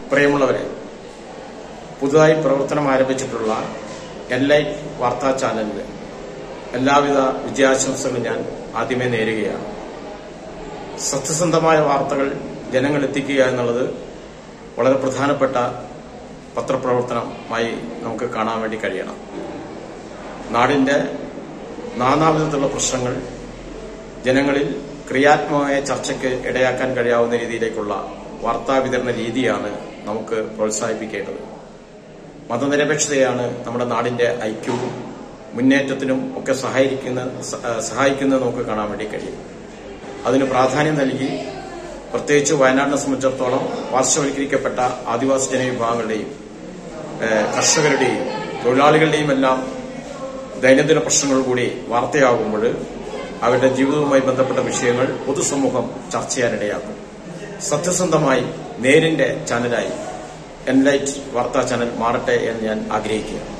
പ്രിയമുള്ളവരെ പുതുതായി പ്രവർത്തനം ആരംഭിച്ചിട്ടുള്ള എൽ ഐ വാർത്താ ചാനലിന് എല്ലാവിധ വിജയാശംസകളും ഞാൻ ആദ്യമേ നേരുകയാണ് സത്യസന്ധമായ വാർത്തകൾ ജനങ്ങളെത്തിക്കുക എന്നുള്ളത് വളരെ പ്രധാനപ്പെട്ട പത്രപ്രവർത്തനമായി നമുക്ക് കാണാൻ വേണ്ടി കഴിയണം നാടിന്റെ നാനാവിധത്തിലുള്ള പ്രശ്നങ്ങൾ ജനങ്ങളിൽ ക്രിയാത്മകമായ ചർച്ചയ്ക്ക് ഇടയാക്കാൻ കഴിയാവുന്ന രീതിയിലേക്കുള്ള വാർത്താ വിതരണ രീതിയാണ് നമുക്ക് പ്രോത്സാഹിപ്പിക്കേണ്ടത് മതനിരപേക്ഷതയാണ് നമ്മുടെ നാടിന്റെ ഐക്യവും മുന്നേറ്റത്തിനും ഒക്കെ സഹായിക്കുന്ന സഹായിക്കുന്നത് നമുക്ക് കാണാൻ വേണ്ടി കഴിയും അതിന് പ്രാധാന്യം നൽകി പ്രത്യേകിച്ച് വയനാടിനെ സംബന്ധിച്ചിടത്തോളം പാർശ്വവൽക്കരിക്കപ്പെട്ട ആദിവാസി ജനവിഭാഗങ്ങളുടെയും ഏഹ്, കർഷകരുടെയും തൊഴിലാളികളുടെയും എല്ലാം ദൈനംദിന പ്രശ്നങ്ങൾ കൂടി വാർത്തയാകുമ്പോൾ അവരുടെ ജീവിതവുമായി ബന്ധപ്പെട്ട വിഷയങ്ങൾ പൊതുസമൂഹം ചർച്ച ചെയ്യാനിടയാക്കും സത്യസന്ധമായി നേരിന്റെ ചാനലായി എൻലൈറ്റ് വാർത്താ ചാനൽ മാറട്ടെ എന്ന് ഞാൻ ആഗ്രഹിക്കുകയാണ്